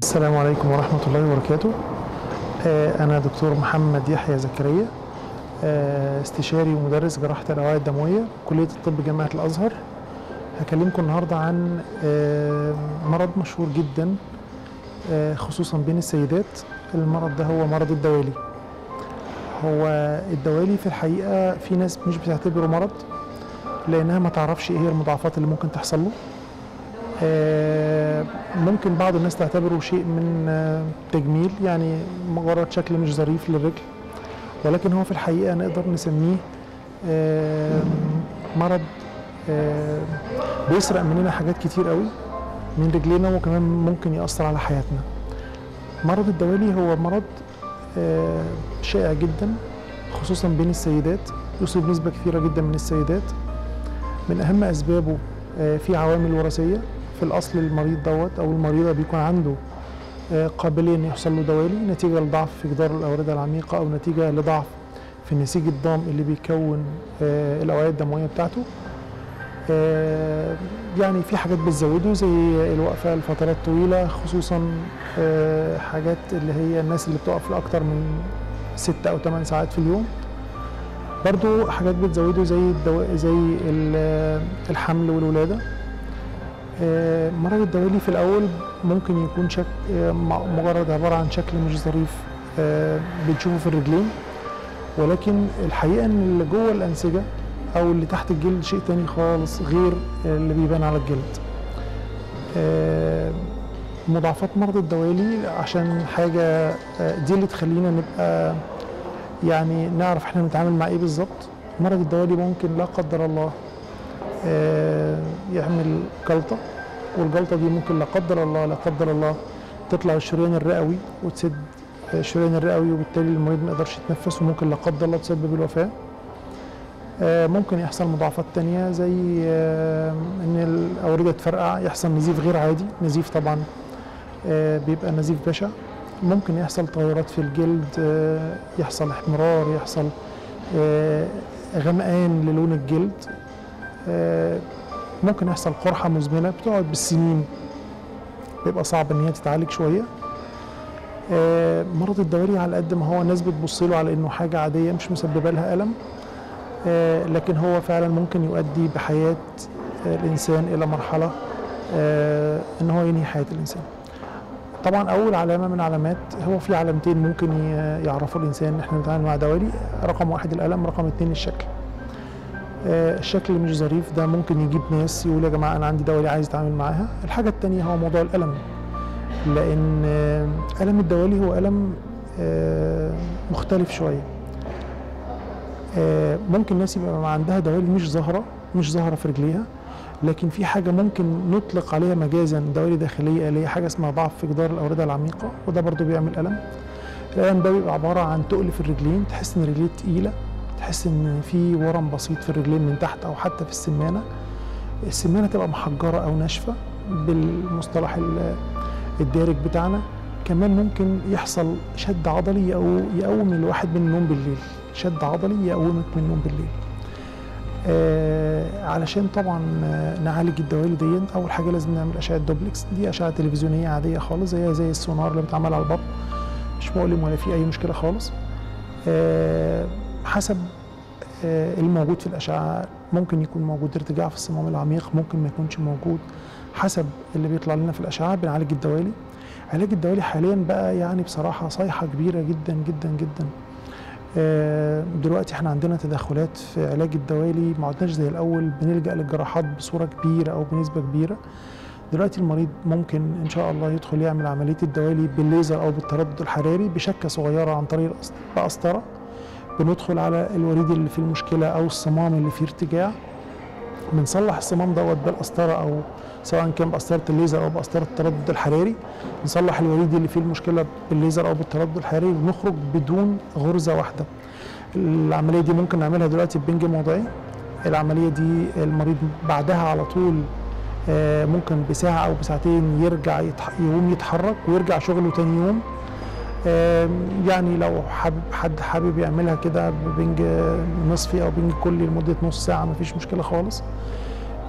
السلام عليكم ورحمة الله وبركاته آه، أنا دكتور محمد يحيى زكريا آه، استشاري ومدرس جراحة الأوعية الدموية كلية الطب جامعة الأزهر هكلمكم النهاردة عن آه، مرض مشهور جدا آه، خصوصا بين السيدات المرض ده هو مرض الدوالي هو الدوالي في الحقيقة في ناس مش بتعتبره مرض لأنها ما تعرفش إيه هي المضاعفات اللي ممكن تحصل له آه، ممكن بعض الناس تعتبره شيء من آه، تجميل يعني مجرد شكل مش ظريف للرجل ولكن هو في الحقيقة نقدر نسميه آه، مرض آه، بيسرق مننا حاجات كتير قوي من رجلينا وكمان ممكن يأثر على حياتنا مرض الدوالي هو مرض آه، شائع جدا خصوصا بين السيدات يصيب نسبة كثيرة جدا من السيدات من أهم أسبابه آه، في عوامل وراثية في الأصل المريض دوت أو المريضة بيكون عنده آه، قابلية إن يحصل له دوالي نتيجة لضعف في جدار الأوردة العميقة أو نتيجة لضعف في النسيج الضام اللي بيكون آه، الأوعية الدموية بتاعته آه، يعني في حاجات بتزوده زي الوقفة لفترات طويلة خصوصا آه، حاجات اللي هي الناس اللي بتقف لأكتر من ست أو ثمان ساعات في اليوم برضو حاجات بتزوده زي الدو... زي ال- الحمل والولادة آه، مرض الدوالي في الأول ممكن يكون شك... آه، م- مجرد عبارة عن شكل مش ظريف آه، بنشوفه في الرجلين ولكن الحقيقة إن اللي جوه الأنسجة أو اللي تحت الجلد شيء تاني خالص غير اللي بيبان على الجلد آه، مضاعفات مرض الدوالي عشان حاجة آه، دي اللي تخلينا نبقى يعني نعرف احنا بنتعامل مع ايه بالظبط مرض الدوالي ممكن لا قدر الله آه، يعمل جلطه والجلطه دي ممكن لا قدر الله لا قدر الله تطلع الشريان الرئوي وتسد الشريان الرئوي وبالتالي المريض ما يقدرش يتنفس وممكن لا قدر الله تسبب الوفاه آه، ممكن يحصل مضاعفات تانية زي آه، ان الاورده تفرقع يحصل نزيف غير عادي نزيف طبعا آه، بيبقى نزيف بشع ممكن يحصل تغيرات في الجلد آه، يحصل احمرار يحصل آه، غمقان للون الجلد آه، ممكن يحصل قرحة مزمنة بتقعد بالسنين بيبقى صعب ان هي تتعالج شوية آه، مرض الدوالي على قد ما هو الناس بتبص له على انه حاجة عادية مش مسببة لها ألم آه، لكن هو فعلا ممكن يؤدي بحياة آه، الإنسان إلى مرحلة آه، ان هو ينهي حياة الإنسان طبعا اول علامه من علامات هو في علامتين ممكن ي- يعرفوا الانسان ان احنا بنتعامل مع دوالي رقم واحد الالم رقم اتنين الشكل آه، الشكل مش ظريف ده ممكن يجيب ناس يقول يا جماعه انا عندي دوالي عايز اتعامل معاها الحاجه التانيه هو موضوع الالم لان آه، الم الدوالي هو الم آه، مختلف شويه آه، ممكن ناس يبقى عندها دوالي مش ظاهره مش ظاهره في رجليها لكن في حاجه ممكن نطلق عليها مجازا دوالي داخليه اللي هي حاجه اسمها ضعف في جدار الاورده العميقه وده برضو بيعمل الم الالم ده بيبقى عباره عن تقل في الرجلين تحس ان الرجلين تقيله تحس ان في ورم بسيط في الرجلين من تحت او حتى في السمانه السمانه تبقى محجره او ناشفه بالمصطلح ال- الدارج بتاعنا كمان ممكن يحصل شد عضلي او يقوم الواحد من النوم بالليل شد عضلي يقومك من النوم بالليل آه علشان طبعا آه، نعالج الدوالي دي اول حاجه لازم نعمل اشعه دوبلكس دي اشعه تلفزيونيه عاديه خالص زيها زي السونار اللي بيتعمل على البطن مش مؤلم ولا في اي مشكله خالص آه حسب آه الموجود في الاشعه ممكن يكون موجود ارتجاع في الصمام العميق ممكن ما يكونش موجود حسب اللي بيطلع لنا في الاشعه بنعالج الدوالي علاج الدوالي حاليا بقى يعني بصراحه صيحه كبيره جدا جدا جدا آه، دلوقتي احنا عندنا تدخلات في علاج الدوالي ما عدناش زي الاول بنلجا للجراحات بصوره كبيره او بنسبه كبيره دلوقتي المريض ممكن ان شاء الله يدخل يعمل عمليه الدوالي بالليزر او بالتردد الحراري بشكه صغيره عن طريق القسط- القسطره بندخل على الوريد اللي فيه المشكله او الصمام اللي فيه ارتجاع بنصلح الصمام دوت بالقسطره او سواء كان بقسطره الليزر او بقسطره التردد الحراري نصلح الوريد اللي فيه المشكله بالليزر او بالتردد الحراري ونخرج بدون غرزه واحده العمليه دي ممكن نعملها دلوقتي ببنج موضعي العمليه دي المريض بعدها على طول آه، ممكن بساعه او بساعتين يرجع يتح... يقوم يتحرك ويرجع شغله تاني يوم آم، يعني لو حابب حد حابب يعملها كده ببنج نصفي او بنج كلي لمده نص ساعه مفيش مشكله خالص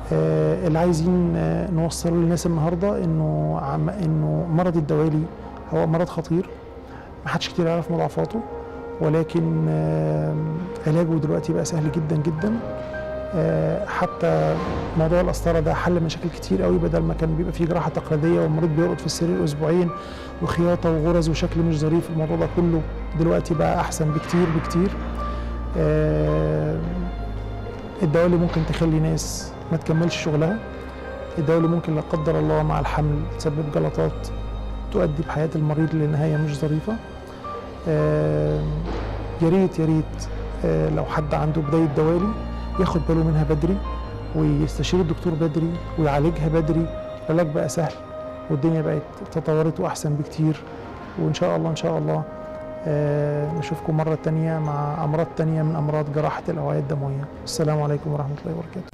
آه، اللي عايزين آه، نوصله للناس النهارده انه عم انه مرض الدوالي هو مرض خطير ما حدش كتير يعرف مضاعفاته ولكن آه، علاجه دلوقتي بقى سهل جدا جدا آه، حتى موضوع القسطره ده حل مشاكل كتير قوي بدل ما كان بيبقى فيه جراحه تقليديه والمريض بيقعد في السرير اسبوعين وخياطه وغرز وشكل مش ظريف الموضوع ده كله دلوقتي بقى احسن بكتير بكتير آه، الدوالي ممكن تخلي ناس ما تكملش شغلها الدوالي ممكن لا قدر الله مع الحمل تسبب جلطات تؤدي بحياة المريض لنهاية مش ظريفة آه، يا ريت يا ريت آه، لو حد عنده بداية دوالي ياخد باله منها بدري ويستشير الدكتور بدري ويعالجها بدري العلاج بقى سهل والدنيا بقت تطورت وأحسن بكتير وإن شاء الله إن شاء الله آه، نشوفكم مرة تانية مع أمراض تانية من أمراض جراحة الأوعية الدموية السلام عليكم ورحمة الله وبركاته